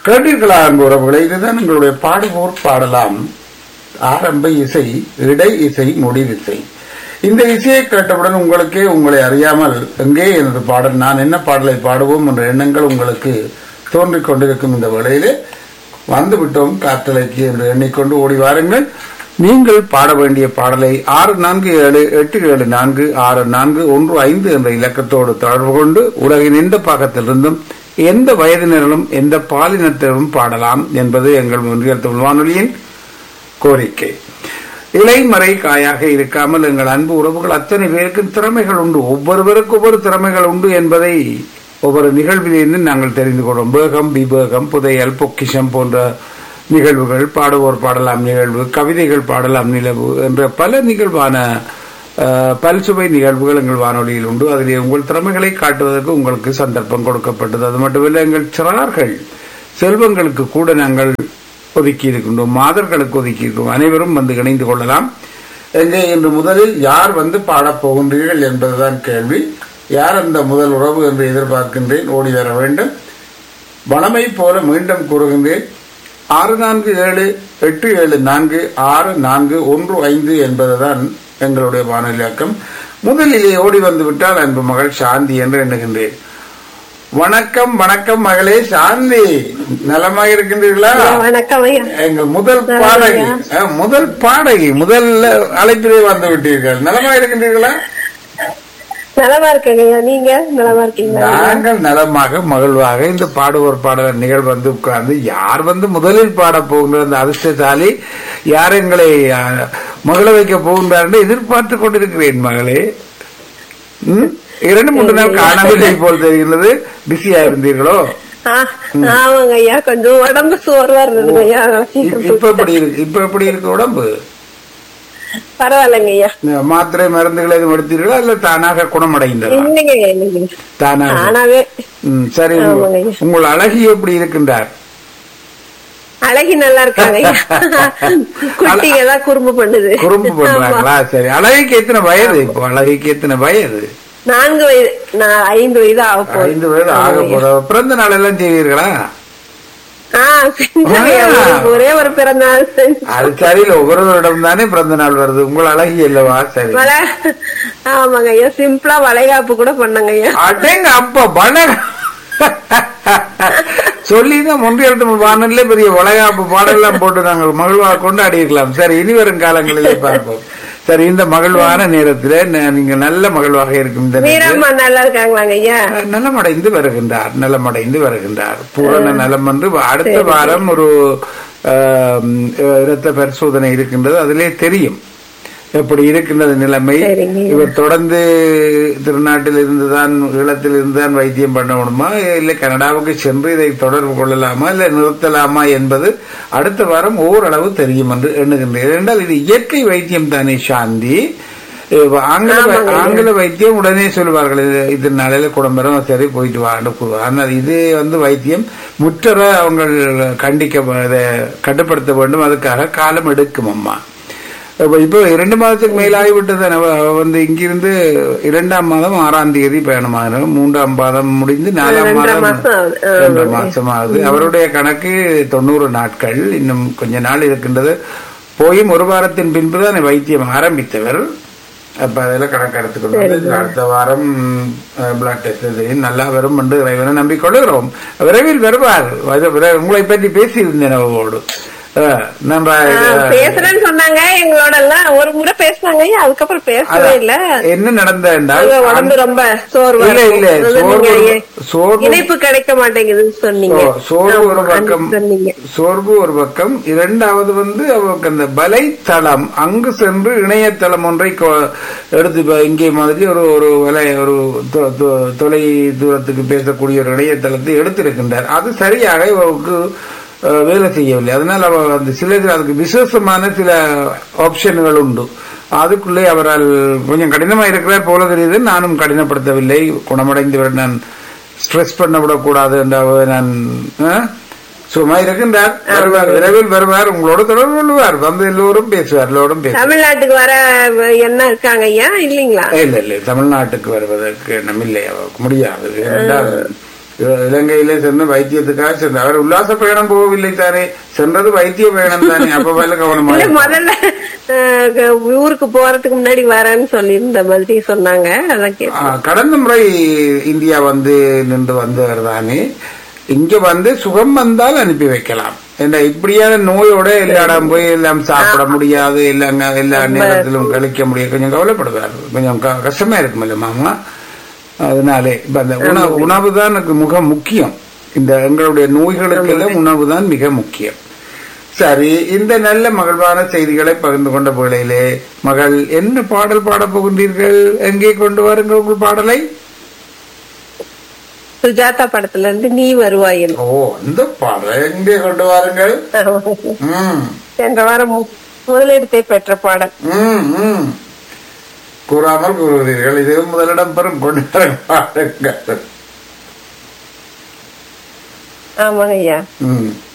கேட்டீர்களா அன்பு உறவுகளை இதுதான் எங்களுடைய பாடுவோர் பாடலாம் ஆரம்ப இசை இடை இசை முடிவிசை இந்த இசையை கேட்டவுடன் உங்களுக்கே உங்களை அறியாமல் எங்கே எனது பாடல் நான் என்ன பாடலை பாடுவோம் என்ற எண்ணங்கள் உங்களுக்கு தோன்றிக் கொண்டிருக்கும் இந்த வேளையிலே வந்துவிட்டோம் காற்றலைக்கு என்று எண்ணிக்கொண்டு ஓடி வாருங்கள் நீங்கள் பாட வேண்டிய பாடலை ஆறு நான்கு ஏழு எட்டு ஏழு நான்கு ஆறு நான்கு ஒன்று ஐந்து என்ற இலக்கத்தோடு தொடர்பு கொண்டு உலகின் எந்த பாகத்திலிருந்தும் எந்த வயதினரிலும் எந்த பாலினத்திலும் பாடலாம் என்பது எங்கள் முன்னியல் தமிழ் வானொலியின் கோரிக்கை இலைமறை காயாக இருக்காமல் எங்கள் அன்பு உறவுகள் அத்தனை பேருக்கும் திறமைகள் உண்டு ஒவ்வொருவருக்கும் ஒவ்வொரு திறமைகள் உண்டு என்பதை ஒவ்வொரு நிகழ்விலிருந்து நாங்கள் தெரிந்து கொள்வோம் வேகம் விவேகம் புதையல் பொக்கிஷம் போன்ற நிகழ்வுகள் பாடுவோர் பாடலாம் நிகழ்வு கவிதைகள் பாடலாம் நிலவு என்ற பல நிகழ்வான அஹ், பல்சுவை நிகழ்வுகள் எங்கள் வானொலியில் உண்டு அதிலே உங்கள் திறமைகளை காட்டுவதற்கு உங்களுக்கு சந்தர்ப்பம் கொடுக்கப்பட்டது அது மட்டுமல்ல எங்கள் சிறார்கள் செல்வங்களுக்கு கூட நாங்கள் ஒதுக்கி இருக்கின்றோம் மாதர்களுக்கு ஒதுக்கி இருக்கிறோம் அனைவரும் வந்து இணைந்து கொள்ளலாம் எங்கே இன்று முதலில் யார் வந்து பாடப் போகின்றீர்கள் என்பதுதான் கேள்வி யார் அந்த முதல் உறவு என்று எதிர்பார்க்கின்றேன் ஓடி வர வேண்டும் வளமை போல மீண்டும் கூறுகின்றேன் ஆறு நான்கு ஏழு எட்டு ஏழு நான்கு ஆறு நான்கு ஒன்று ஐந்து என்பதுதான் எங்களுடைய வானொலியாக்கம் முதலிலே ஓடி வந்து விட்டால் அன்பு மகள் சாந்தி என்று எண்ணுகின்றேன் வணக்கம் வணக்கம் மகளே சாந்தி நலமாக இருக்கின்றீர்களா வணக்கம் ஐயா எங்கள் முதல் பாடகி அஹ், முதல் பாடகி முதல்ல அழைப்பிலே வந்து விட்டீர்கள் நலமாக இருக்கின்றீர்களா நலமா இருக்கேங்க ஐயா நீங்க நலமா இருக்கீங்களா நாங்கள் நலமாக மகிழ்வாக இந்த பாடுவோர் பாடல் நிகழ்வு வந்து உட்கார்ந்து யார் வந்து முதலில் பாட போகின்ற அந்த அதிர்ஷ்டசாலி யார் எங்களை அஹ், மகிழ வைக்க போகின்றார் என்று எதிர்பார்த்து கொண்டிருக்கிறேன் மகளே ம்? இரண்டு மூன்று நாள் காணவில்லை போல் தெரிகிறது பிஸியா இருந்தீர்களோ ஆ, ஆமாங்க ஐயா கொஞ்சம் உடம்பு சோர்வா இருந்ததுங்க ஐயா இப்ப இப்ப எப்படி இருக்கு இப்ப எப்படி இருக்கு உடம்பு பரவாயில்லைங்க ஐயா இந்த மாத்திரை மருந்துகள் எதுவும் எடுத்தீர்களா இல்ல தானாக குணமடைந்ததா இல்லைங்க ஐயா இல்லைங்க தானாக ஆனாவே ம், சரி ஆமாங்க ஐயா. உங்கள் அழகி எப்படி இருக்கின்றார் அழகி நல்லா இருக்காங்க ஐயா குட்டிங்க தான் குறும்பு பண்ணுது குறும்பு ஆமா. பண்றாங்களா சரி அழகிக்கு எத்தனை வயது இப்போ அழகிக்கு எத்தனை வயது நான்கு வயது நான் ஐந்து வயது ஆக போகுது ஐந்து வயது ஆக ஆமாங்க ஐயா. போற பிறந்த நாள் எல்லாம் செய்வீர்களா ஆ செஞ்சேங்க ஐயா. ஒரு- ஒரே ஒரு பிறந்த நாள் செஞ்சு- அது சரியில்லை ஒவ்வொருவரிடம் தானே பிறந்த நாள் வருது உங்கள் அழகி அல்லவா சரி வள ஆமாங்க ஐயா சிம்பிளா வளைகாப்பு கூட பண்ணங்க ஐயா அடேங்க அப்பா பண சொல்லிதான் முன்றியல் தமிழ் வானல்ல பெரிய வளைகாப்பு பாடெல்லாம் போட்டு நாங்கள் மகிழ்வாக கொண்டாடி இருக்கலாம் சரி இனி வரும் காலங்களிலே பார்ப்போம் சரி இந்த மகிழ்வான நேரத்தில் ந- நீங்க நல்ல மகிழ்வாக இருக்கும் இந்த நேரத்தில் வீரம்மா நல்லா இருக்காங்களாங்க ஐயா நலமடைந்து வருகின்றார் நலமடைந்து வருகின்றார் பூரண நலம் என்று அடுத்த வாரம் ஒரு ஆம், இரத்த பரிசோதனை இருக்கின்றது அதிலே தெரியும் எப்படி இருக்கின்றது நிலைமை சரிங்க. இவர் தொடர்ந்து திருநாட்டில் இருந்துதான் ஈழத்தில் இருந்துதான் வைத்தியம் பண்ணணுமா இல்லை கனடாவுக்கு சென்று இதை தொடர்பு கொள்ளலாமா இல்லை நிறுத்தலாமா என்பது அடுத்த வாரம் ஓரளவு தெரியும் என்று எண்ணுகின்றேன் என்றால் இது இயற்கை வைத்தியம் தானே சாந்தி இப்ப ஆங்கில வை- ஆமாங்க. ஆங்கில வைத்தியம் உடனே சொல்லுவார்கள் இது இது நாளையில குடம்பரம் சரி போயிட்டு வான்னு கூறுவார். ஆனால் இது வந்து வைத்தியம் முற்றர அவங்க கண்டிக்க இதை கட்டுப்படுத்த வேண்டும் அதுக்காக காலம் எடுக்கும் அம்மா இப்ப இப்போ இரண்டு மாதத்துக்கு மேலாகிவிட்டது அவ அவ வந்து இங்கிருந்து இரண்டாம் மாதம் ஆறாம் தேதி பயணமாகிறோம் மூன்றாம் மாதம் முடிந்து நாலாம் ரெண்டரை மாதம் மாசம் ஆகுது. ஆ, ரெண்டரை மாசம் ஆகுது அவருடைய கணக்கு தொண்ணூறு நாட்கள் இன்னும் கொஞ்ச நாள் இருக்கின்றது போயும் ஒரு வாரத்தின் பின்புதான் வைத்தியம் ஆரம்பித்தவர் அப்ப அதில் கணக்கு எடுத்துக்கொண்டு அடுத்த வாரம் பிளட் டெஸ்ட் நல்லா வரும் என்று இறைவனை நம்பிக்கொள்கிறோம் விரைவில் வருவார் அது விரை- உங்களை பற்றி பேசியிருந்தேன் அவரோடு அஹ், நம்ம ஆ, பேசுறேன்னு சொன்னாங்க எங்களோட எல்லாம் ஒரு முறை பேசினாங்க ஐயா அதுக்கப்புறம் பேசவே இல்ல என்ன நடந்த என்றால் உங்க உடம்பு ரொம்ப சோர்வா இல்ல, இல்ல, இருக்கும். அது சோர்வு- நீங்க சோர்வு- இணைப்பு கிடைக்க மாட்டேங்குதுன்னு சொன்னீங்க ஓ, சோர்வு ஒரு ஆமா, பக்கம் அன்னைக்கு சொன்னீங்க சோர்வு ஒரு பக்கம் இரண்டாவது வந்து அவருக்கு அந்த வலைத்தளம் அங்கு சென்று இணையதளம் ஒன்றை கொ- எடுத்து இப்ப இங்கே மாதிரி ஒரு ஒரு வலை ஒரு தொ- தொ- தொலை தூரத்துக்கு பேசக்கூடிய ஒரு இணையதளத்தை எடுத்திருக்கின்றார் அது சரியாக இவருக்கு அஹ், வேலை செய்யவில்லை அதனால் அவர் அந்த சில அதுக்கு விசேஷமான சில ஆப்ஷன்கள் உண்டு அதுக்குள்ளே அவரால் கொஞ்சம் கடினமா இருக்கிறார் போல தெரியுது நானும் கடினப்படுத்தவில்லை குணமடைந்து விட நான் ஸ்ட்ரெஸ் பண்ண விடக்கூடாது என்ற நான் ஆ? சும்மா இருக்கின்றார் வருவார் விரைவில் வருவார் உங்களோட தொடர்பு கொள்வார் வந்து எல்லோரும் பேசுவார் எல்லோரும் பேசுவார் தமிழ்நாட்டுக்கு வர என்ன இருக்காங்க ஐயா இல்லீங்களா இல்ல இல்ல தமிழ்நாட்டுக்கு வருவதற்கு எண்ணம் இல்லை அவருக்கு முடியாது ஏனென்றால் இ- இலங்கையிலே சென்று வைத்தியத்துக்காக சென்று அவர் உல்லாச பயணம் போகவில்லை தானே சென்றது வைத்திய பயணம் தானே அப்ப மேல இல்ல கவனமாக முதல்ல அஹ், ஊருக்கு போறதுக்கு முன்னாடி வரேன்னு சொல்லியிருந்த மாதிரி சொன்னாங்க அதான் ஆ, கேட்டேன் கடந்த முறை இந்தியா வந்து நின்று வந்தவர் தானே இங்க வந்து சுகம் வந்தால் அனுப்பி வைக்கலாம் என்ன இப்படியான நோயோட எல்லா இடம் போய் எல்லாம் சாப்பிட முடியாது எல்லாம் எல்லா நேரத்திலும் கழிக்க முடியாது கொஞ்சம் கவலைப்படுவார் கொஞ்சம் க- கஷ்டமா இருக்குமில்ல மாமா அதனாலே இப்ப அந்த உணவு உணவு தான் எனக்கு மிக முக்கியம் இந்த எங்களுடைய நோய்களுக்கெல்லாம் உணவு தான் மிக முக்கியம் சரி இந்த நல்ல மகிழ்வான செய்திகளை பகிர்ந்து கொண்ட வேளையிலே மகள் என்ன பாடல் பாடப் போகின்றீர்கள் எங்கே கொண்டு வாருங்கள் உங்கள் பாடலை சுஜாதா படத்துல இருந்து நீ வருவாயில் ஓ அந்த பாடலை எங்கே கொண்டு வாருங்கள் ம் சென்ற வாரம் மு- முதலிடத்தை பெற்ற பாடல் ம் ம் கூறாமல் கூறுகிறீர்கள் இது முதலிடம் பெறும் கொண்டு வர பாருங்கள் ஆமாங்க ஐயா ம்